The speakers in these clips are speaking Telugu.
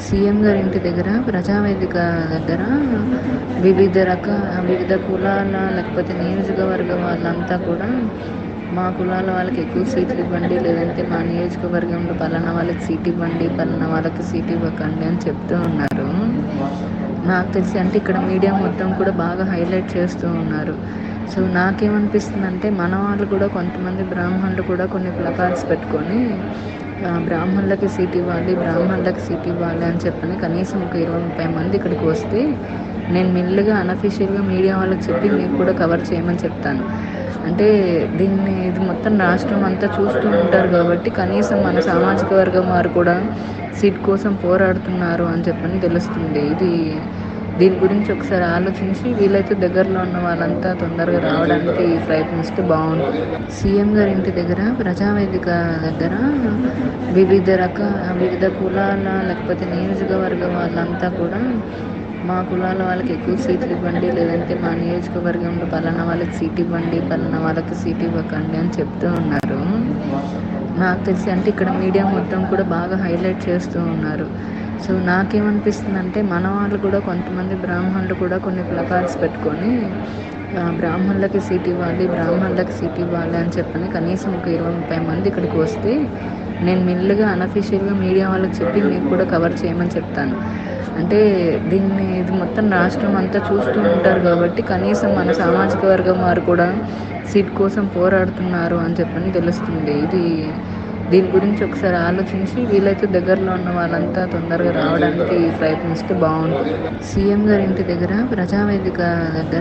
సీఎం గారి ఇంటి దగ్గర ప్రజావేదిక దగ్గర వివిధ రక వివిధ కులాల లేకపోతే నియోజకవర్గ వాళ్ళంతా కూడా మా కులాల వాళ్ళకి ఎక్కువ సీట్లు ఇవ్వండి లేదంటే మా నియోజకవర్గంలో పలానా వాళ్ళకి సీట్ ఇవ్వండి పలానా వాళ్ళకి సీట్ ఇవ్వకండి అని చెప్తూ ఉన్నారు నాకు తెలిసి అంటే ఇక్కడ మీడియా మొత్తం కూడా బాగా హైలైట్ చేస్తూ ఉన్నారు సో నాకేమనిపిస్తుంది అంటే మన వాళ్ళు కూడా కొంతమంది బ్రాహ్మణులు కూడా కొన్ని ప్లకార్డ్స్ పెట్టుకొని ఆ, బ్రాహ్మణులకి సీట్ ఇవ్వాలి బ్రాహ్మణులకి సీట్ ఇవ్వాలి అని చెప్పని కనీసం ఒక ఇరవై ముప్పై మంది ఇక్కడికి వస్తే నేను మెల్లిగా అనఫిషియల్గా మీడియా వాళ్ళకి చెప్పి మీకు కూడా కవర్ చేయమని చెప్తాను అంటే దీన్ని ఇది మొత్తం రాష్ట్రం అంతా చూస్తూ ఉంటారు కాబట్టి కనీసం మన సామాజిక వర్గం వారు కూడా సీట్ కోసం పోరాడుతున్నారు అని చెప్పని తెలుస్తుంది ఇది దీని గురించి ఒకసారి ఆలోచించి వీలైతే దగ్గరలో ఉన్న వాళ్ళంతా తొందరగా రావడానికి ప్రయత్నిస్తే బాగుంటుంది సీఎం గారి ఇంటి దగ్గర ప్రజావేదిక దగ్గర వివిధ రక వివిధ కులాల లేకపోతే నియోజకవర్గ వాళ్ళంతా కూడా మా కులాల వాళ్ళకి ఎక్కువ సీట్లు ఇవ్వండి లేదంటే మా నియోజకవర్గంలో పలానా వాళ్ళకి సీట్ ఇవ్వండి పలానా వాళ్ళకి సీట్ ఇవ్వకండి అని చెప్తూ ఉన్నారు నాకు తెలిసి అంటే ఇక్కడ మీడియా మొత్తం కూడా బాగా హైలైట్ చేస్తూ ఉన్నారు సో నాకేమనిపిస్తుంది అంటే మన వాళ్ళు కూడా కొంతమంది బ్రాహ్మణులు కూడా కొన్ని ప్లకార్డ్స్ పెట్టుకొని ఆ, బ్రాహ్మణులకి సీట్ ఇవ్వాలి బ్రాహ్మణులకి సీట్ ఇవ్వాలి అని చెప్పని కనీసం ఒక ఇరవై ముప్పై మంది ఇక్కడికి వస్తే నేను మెల్లిగా అనఫిషియల్గా మీడియా వాళ్ళకి చెప్పి మీకు కూడా కవర్ చేయమని చెప్తాను అంటే దీన్ని ఇది మొత్తం రాష్ట్రం అంతా చూస్తూ ఉంటారు కాబట్టి కనీసం మన సామాజిక వర్గం వారు కూడా సీట్ కోసం పోరాడుతున్నారు అని చెప్పని తెలుస్తుంది ఇది దీని గురించి ఒకసారి ఆలోచించి వీలైతే దగ్గరలో ఉన్న వాళ్ళంతా తొందరగా రావడానికి ప్రయత్నిస్తే బాగుంటుంది సీఎం గారి ఇంటి దగ్గర ప్రజావేదిక దగ్గర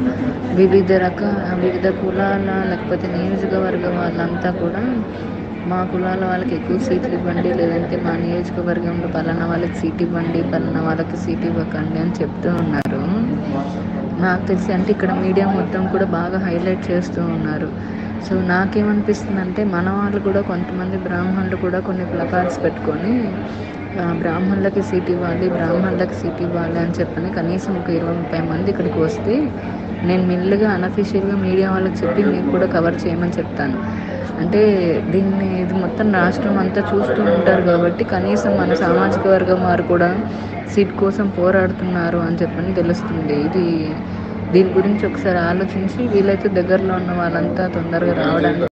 వివిధ రక వివిధ కులాల లేకపోతే నియోజకవర్గ వాళ్ళంతా కూడా మా కులాల వాళ్ళకి ఎక్కువ సీట్లు ఇవ్వండి లేదంటే మా నియోజకవర్గంలో పలానా వాళ్ళకి సీట్ ఇవ్వండి పలానా వాళ్ళకి సీట్ ఇవ్వకండి అని చెప్తూ ఉన్నారు నాకు తెలిసి అంటే ఇక్కడ మీడియా మొత్తం కూడా బాగా హైలైట్ చేస్తూ ఉన్నారు సో నాకేమనిపిస్తుంది అంటే మన వాళ్ళు కూడా కొంతమంది బ్రాహ్మణులు కూడా కొన్ని ప్లకార్డ్స్ పెట్టుకొని ఆ, బ్రాహ్మణులకి సీట్ ఇవ్వాలి బ్రాహ్మణులకి సీట్ ఇవ్వాలి అని చెప్పని కనీసం ఒక ఇరవై ముప్పై మంది ఇక్కడికి వస్తే నేను మెల్లిగా అనఫిషియల్గా మీడియా వాళ్ళకి చెప్పి మీకు కూడా కవర్ చేయమని చెప్తాను అంటే దీన్ని ఇది మొత్తం రాష్ట్రం అంతా చూస్తూ ఉంటారు కాబట్టి కనీసం మన సామాజిక వర్గం వారు కూడా సీట్ కోసం పోరాడుతున్నారు అని చెప్పని తెలుస్తుంది ఇది దీని గురించి ఒకసారి ఆలోచించి వీలైతే దగ్గరలో ఉన్న వాళ్ళంతా తొందరగా రావడానికి